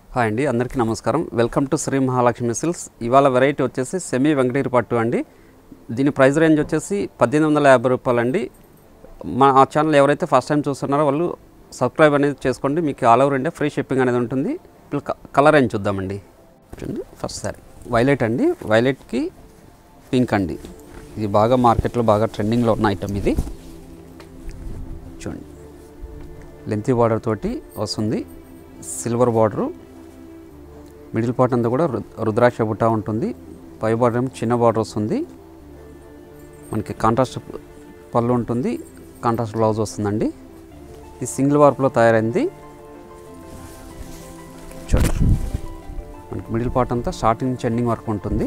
Hi అండి అందరికీ నమస్కారం welcome to Sri Mahalakshmi silks ఇవాళ వెరైటీ వచ్చేసి సెమీ వెంకటగిరి పట్టు అండి దీని ప్రైస్ రేంజ్ వచ్చేసి పద్దెనిమిది వందల యాభై రూపాయలు అండి మా ఆ ఛానల్ ఎవరైతే ఫస్ట్ టైం చూస్తున్నారో వాళ్ళు సబ్స్క్రైబ్ అనేది చేసుకోండి మీకు all over India free shipping అనేది ఉంటుంది ఇప్పుడు క- కలర్ రేంజ్ చూద్దామండి చూడండి ఫస్ట్ సారీ వైలెట్ అండి వైలెట్కి పింక్ అండి ఇది బాగా మార్కెట్లో బాగా ట్రెండింగ్లో ఉన్న ఐటమ్ ఇది చూడండి లెంతీ బార్డర్ తోటి వస్తుంది సిల్వర్ బార్డరు మిడిల్ పార్ట్ అంతా కూడా రు- రుద్రాక్ష బుట్ట ఉంటుంది పై బార్డర్ ఏమో చిన్న బార్డర్ వస్తుంది మనకి కాంట్రాస్ట్ పళ్ళు ఉంటుంది కాంట్రాస్ట్ బ్లౌజ్ వస్తుందండి ఇది సింగిల్ వార్ప్లో తయారైంది చూడండి మనకి మిడిల్ పార్ట్ అంతా స్టార్టింగ్ నుంచి ఎండింగ్ వరకు ఉంటుంది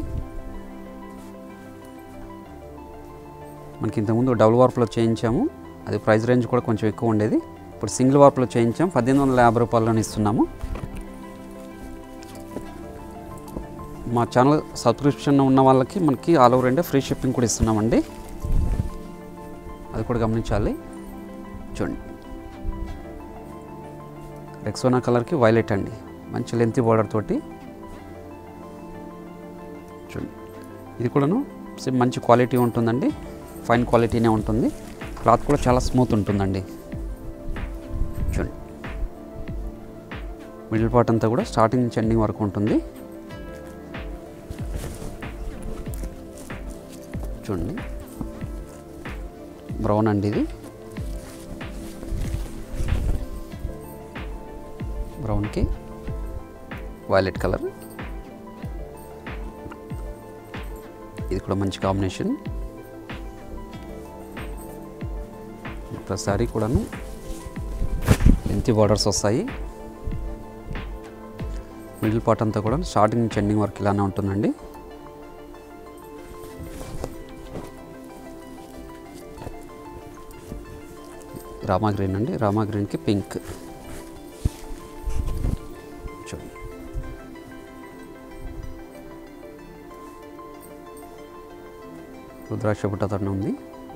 మనకి ఇంతకుముందు డబుల్ వార్ప్లో చేయించాము అది ప్రైస్ రేంజ్ కూడా కొంచెం ఎక్కువ ఉండేది ఇప్పుడు సింగిల్ వార్ప్లో చేయించాం పద్దెనిమిది వందల యాభై రూపాయలని ఇస్తున్నాము మా ఛానల్ సబ్స్క్రిప్షన్ ఉన్న వాళ్ళకి మనకి all over India free shipping కూడా ఇస్తున్నామండి అది కూడా గమనించాలి చూడండి రెక్సోనా కలర్కి వైలెట్ అండి మంచి లెంతీ బార్డర్ తోటి చూడండి ఇది కూడాను సేమ్ మంచి క్వాలిటీ ఉంటుందండి ఫైన్ క్వాలిటీనే ఉంటుంది క్లాత్ కూడా చాలా స్మూత్ ఉంటుందండి చూడండి మిడిల్ పార్ట్ అంతా కూడా స్టార్టింగ్ నుంచి ఎండింగ్ వరకు ఉంటుంది చూడండి బ్రౌన్ అండి ఇది బ్రౌన్కి వైలెట్ కలర్ ఇది కూడా మంచి కాంబినేషన్ ప్రతిసారి కూడాను లెంతీ బార్డర్స్ వస్తాయి మిడిల్ పార్ట్ అంతా కూడా స్టార్టింగ్ నుంచి ఎండింగ్ వరకు ఇలానే ఉంటుందండి రామా గ్రీన్ అండి రామా గ్రీన్కి పింక్ చూడండి రుద్రాక్ష పుట్టతోనే ఉంది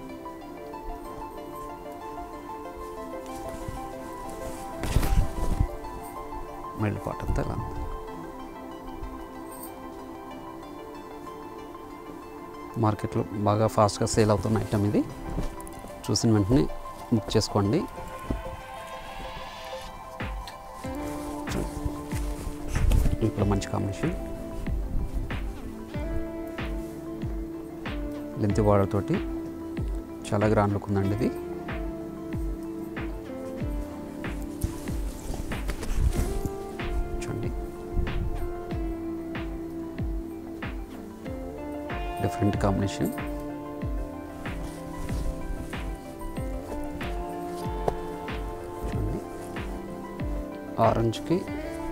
మిడిల్ పార్ట్ అంతా ఇలా ఉంది. మార్కెట్లో బాగా ఫాస్ట్గా సేల్ అవుతున్న ఐటమ్ ఇది చూసిన వెంటనే బుక్ చేసుకోండి ఇప్పుడు మంచి కాంబినేషన్ లెంత్ బార్డర్ తోటి చాలా గ్రాండ్ లుక్ ఉందండి ఇది చూడండి డిఫరెంట్ కాంబినేషన్ చూడండి ఆరెంజ్కి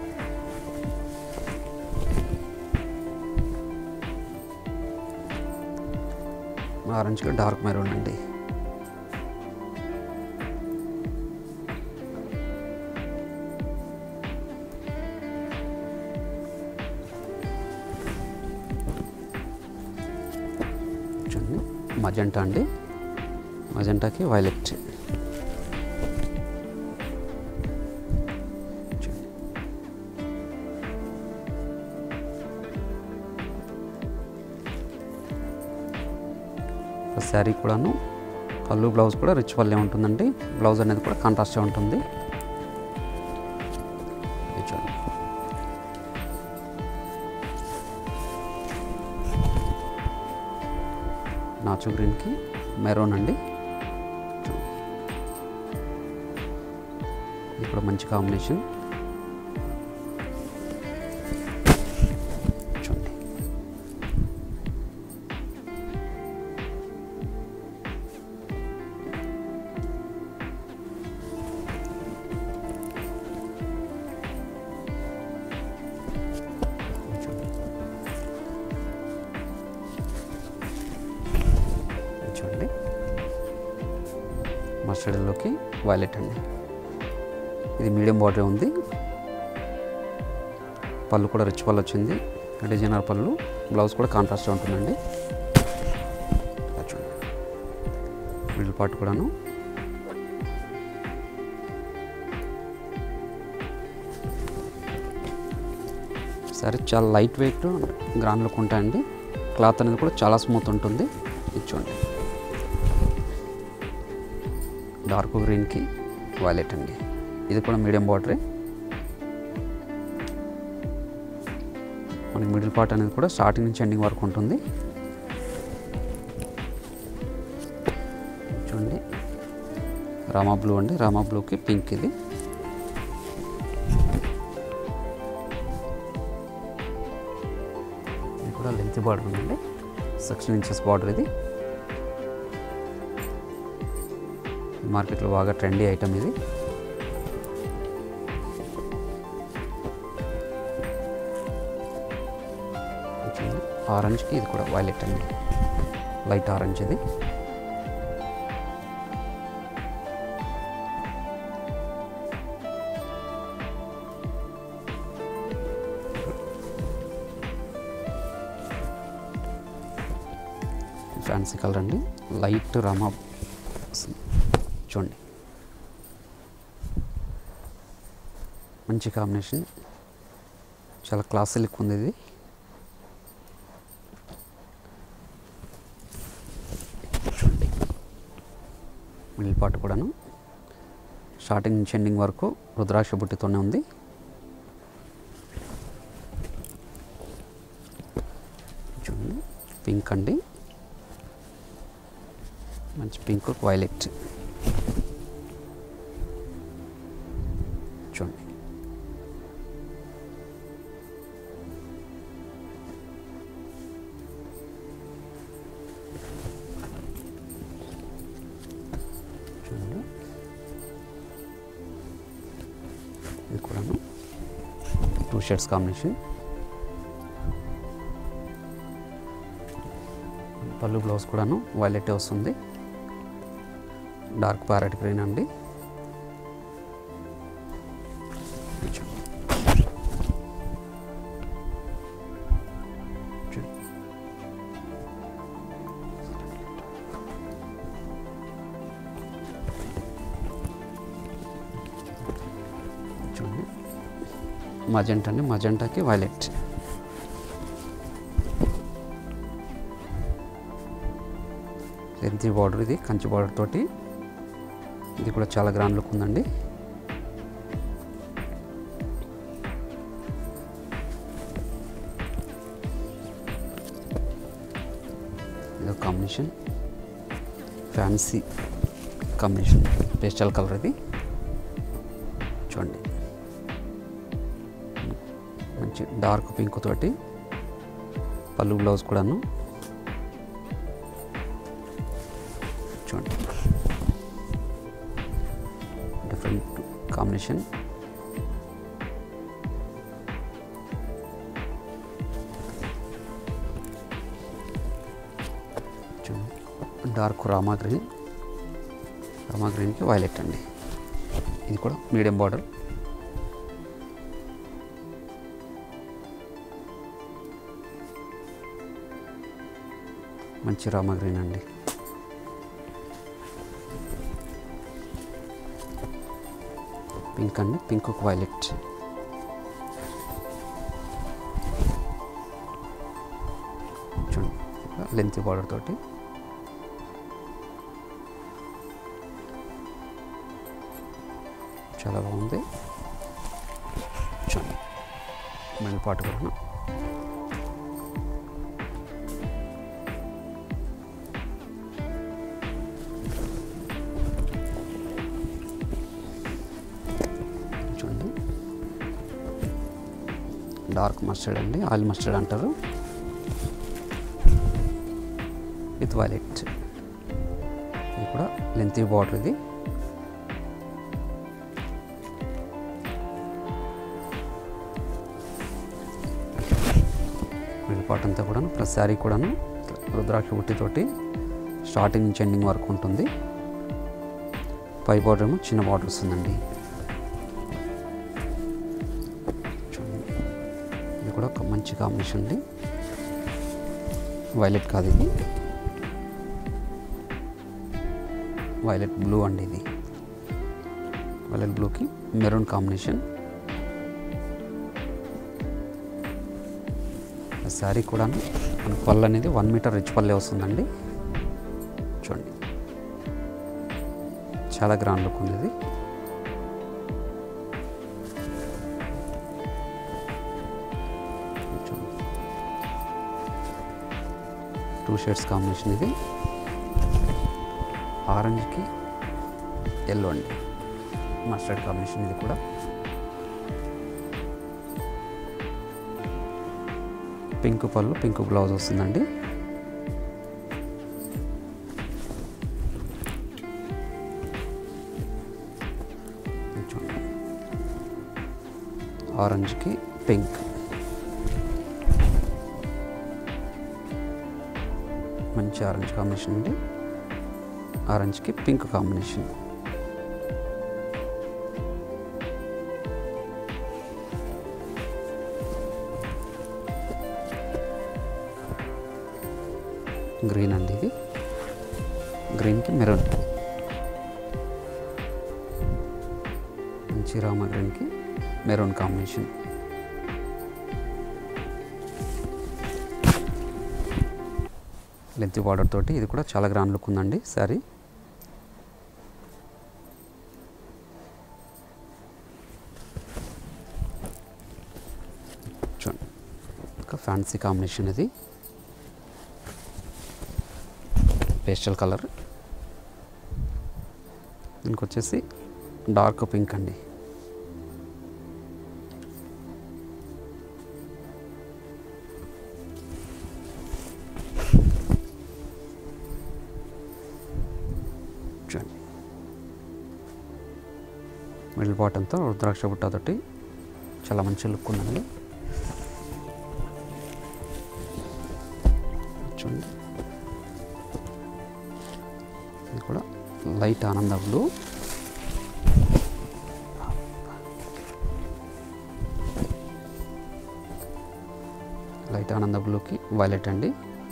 ఆరెంజ్కి డార్క్ మెరూన్ అండి చూడండి మజంటా అండి మజంటాకి వైలెట్ చూడండి. శారీ కూడాను పళ్ళు బ్లౌజ్ కూడా రిచ్ పల్లె ఉంటుందండి బ్లౌజ్ అనేది కూడా కాంట్రాస్టే ఉంటుంది ఇది చూడండి నాచు గ్రీన్కి మెరూన్ అండి ఇది కూడా మంచి కాంబినేషన్ చూడండి ఇది చూడండి మస్టర్డ్లోకి వైలెట్ అండి ఇది మీడియం బార్డర్ ఉంది పళ్ళు కూడా రిచ్ పళ్ళు వచ్చింది డిజైనర్ పళ్ళు బ్లౌజ్ కూడా కాంట్రాస్ట్ ఉంటుందండి ఇలా చూడండి మిడిల్ పార్ట్ కూడాను సరే చాలా లైట్ వెయిట్ గ్రాండ్ లుక్ ఉంటాయండి క్లాత్ అనేది కూడా చాలా స్మూత్ ఉంటుంది ఇది చూడండి డార్క్ గ్రీన్కి వైలెట్ అండి ఇది కూడా మీడియం బార్డరే మనకి మిడిల్ పార్ట్ అనేది కూడా స్టార్టింగ్ నుంచి ఎండింగ్ వరకు ఉంటుంది చూడండి రామా బ్లూ అండి రామా బ్లూకి పింక్ ఇది ఇది కూడా లెంత్ బార్డర్ ఉందండి సిక్స్టీన్ ఇంచెస్ బార్డర్ ఇది మార్కెట్లో బాగా ట్రెండీ ఐటమ్ ఇది ఆరెంజ్కి ఇది కూడా వైలెట్ అండి లైట్ ఆరెంజ్ ఇది ఫ్యాన్సీ కలర్ అండి లైట్ రామా చూడండి మంచి కాంబినేషన్ చాలా క్లాసీ లుక్ ఉంది ఇది చూడండి మిడిల్ పార్ట్ కూడాను స్టార్టింగ్ నుంచి ఎండింగ్ వరకు రుద్రాక్ష బుట్టితోనే ఉంది చూడండి పింక్ అండి మంచి పింక్ వైలెట్ చూడండి చూడండి ఇది కూడాను టూ షర్ట్స్ కాంబినేషన్ పళ్ళు బ్లౌజ్ కూడాను వైలెట్ వస్తుంది డార్క్ ప్యారెట్ గ్రీన్ అండి చూడండి మజెంటా అండి మజెంటాకి వైలెట్ లెంతీ బార్డర్ ఇది కంచి బార్డర్ తోటి ఇది కూడా చాలా గ్రాండ్ లుక్ ఉందండి ఇది combination fancy combination pastel colour ఇది చూడండి మంచి డార్క్ పింక్ తోటి పళ్ళు బ్లౌజ్ కూడాను చూడండి డిఫరెంట్ కాంబినేషన్ చూడండి డార్క్ రామా గ్రీన్ రామా గ్రీన్కి వైలెట్ అండి ఇది కూడా మీడియం బార్డర్ మంచి రామా గ్రీన్ అండి పింక్ అండి పింక్ వైలెట్ చూడండి లెంత్ బార్డర్ తోటి చాలా బాగుంది చూడండి మళ్ళీ పాటు కూడా చూడండి డార్క్ మస్టర్డ్ అండి ఆయిల్ మస్టర్డ్ అంటారు విత్ వైలెట్ ఇది కూడా లెంతీ బార్డర్ ఇది మిడిల్ పార్ట్ అంతా కూడాను ప్లస్ శారీ కూడాను రుద్రాక్ష బుట్టితోటి స్టార్టింగ్ నుంచి ఎండింగ్ వరకు ఉంటుంది పై బార్డర్ ఏమో చిన్న బార్డర్ వస్తుందండి చూడండి ఇది కూడా ఒక మంచి కాంబినేషన్ అండి వైలెట్ కాదు ఇది వైలెట్ బ్లూ అండి ఇది వైలెట్ బ్లూకి మెరూన్ కాంబినేషన్ శారీ కూడా మనకు పళ్ళు అనేది వన్ మీటర్ రిచ్ పల్లె వస్తుందండి చూడండి చాలా గ్రాండ్ లుక్ ఉంది ఇది చూడండి టూ షేడ్స్ కాంబినేషన్ ఇది ఆరెంజ్కి ఎల్లో అండి మస్టర్డ్ కాంబినేషన్ ఇది కూడా పింక్ పళ్ళు పింక్ బ్లౌజ్ వస్తుందండి చూడండి. ఆరెంజ్కి పింక్ మంచి ఆరెంజ్ కాంబినేషన్ అండి ఆరెంజ్కి పింక్ కాంబినేషన్ గ్రీన్ అండి ఇది గ్రీన్కి మెరూన్ మంచి రామ గ్రీన్కి మెరూన్ కాంబినేషన్ లెంత్ బార్డర్ తోటి ఇది కూడా చాలా గ్రాండ్ లుక్ ఉందండి శారీ చూడండి ఒక ఫ్యాన్సీ కాంబినేషన్ ఇది పేస్టల్ కలర్ దీనికి వచ్చేసి డార్క్ పింక్ అండి చూడండి మిడిల్ బాటంతో రుద్రాక్ష బుట్టతోటి చాలా మంచి లుక్ ఉందండి చూడండి ఇది కూడా లైట్ ఆనంద బ్లూ లైట్ ఆనంద బ్లూకి వైలెట్ అండి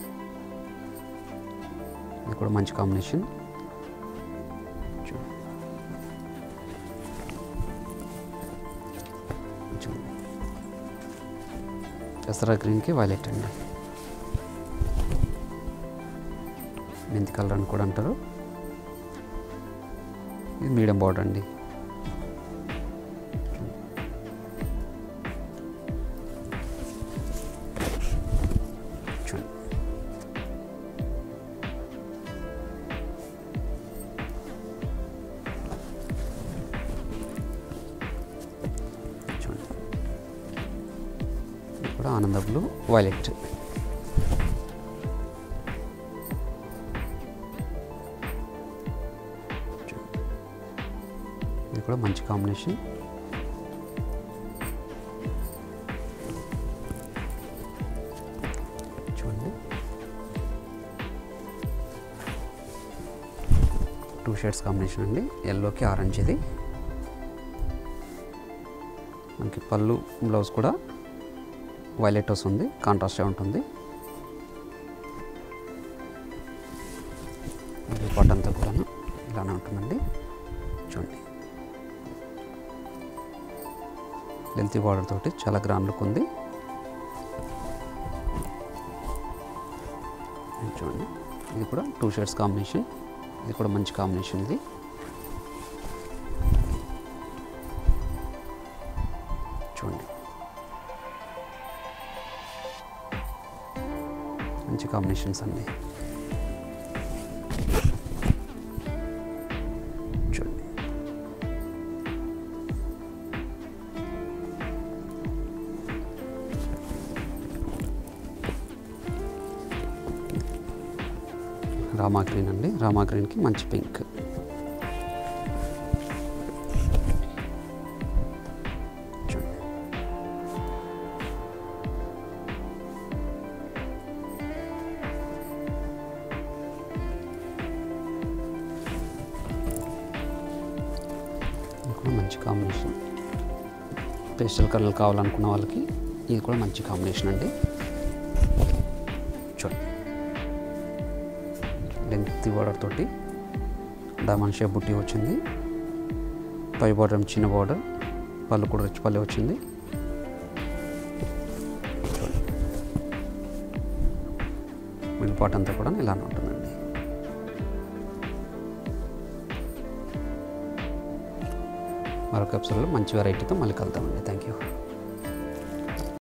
ఇది కూడా మంచి కాంబినేషన్ చూడండి. చూడండి. దసరా గ్రీన్కి వైలెట్ అండి మెంతి కలర్ అని కూడా అంటారు ఇది మీడియం బార్డర్ అండి చూడండి చూడండి ఇది కూడా ఆనంద బ్లూ వైలెట్ ఇది కూడా మంచి కాంబినేషన్ చూడండి టూ షేడ్స్ కాంబినేషన్ అండి ఎల్లోకి ఆరెంజ్ ఇది మనకి పళ్ళు బ్లౌజ్ కూడా వైలెట్ వస్తుంది కాంట్రాస్ట్ ఉంటుంది పాట్ అంతా కూడా ఇలానే ఉంటుందండి చూడండి లెంతీ బార్డర్ తోటి చాలా గ్రాండ్ లుక్ ఉంది ఇది చూడండి ఇది కూడా టూ షేడ్స్ కాంబినేషన్ ఇది కూడా మంచి కాంబినేషన్ ఇది చూడండి మంచి కాంబినేషన్స్ అండి చూడండి రామా గ్రీన్ అండి రామా గ్రీన్కి మంచి పింక్ చూడండి ఇది కూడా మంచి కాంబినేషన్ పేస్టల్ కలర్ కావాలనుకున్న వాళ్ళకి ఇది కూడా మంచి కాంబినేషన్ అండి చూడండి లెంత్ బార్డర్ తోటి డైమండ్ షేప్ బుట్టి వచ్చింది పై బార్డర్ ఏమో చిన్న బార్డర్ పళ్ళు కూడా రిచ్ పల్లె వచ్చింది చూడండి. మిడిల్ పార్ట్ అంతా కూడా ఇలానే ఉంటుందండి మరొక ఎపిసోడ్లో మంచి వెరైటీతో మళ్ళీ కలుద్దామండి థ్యాంక్ యూ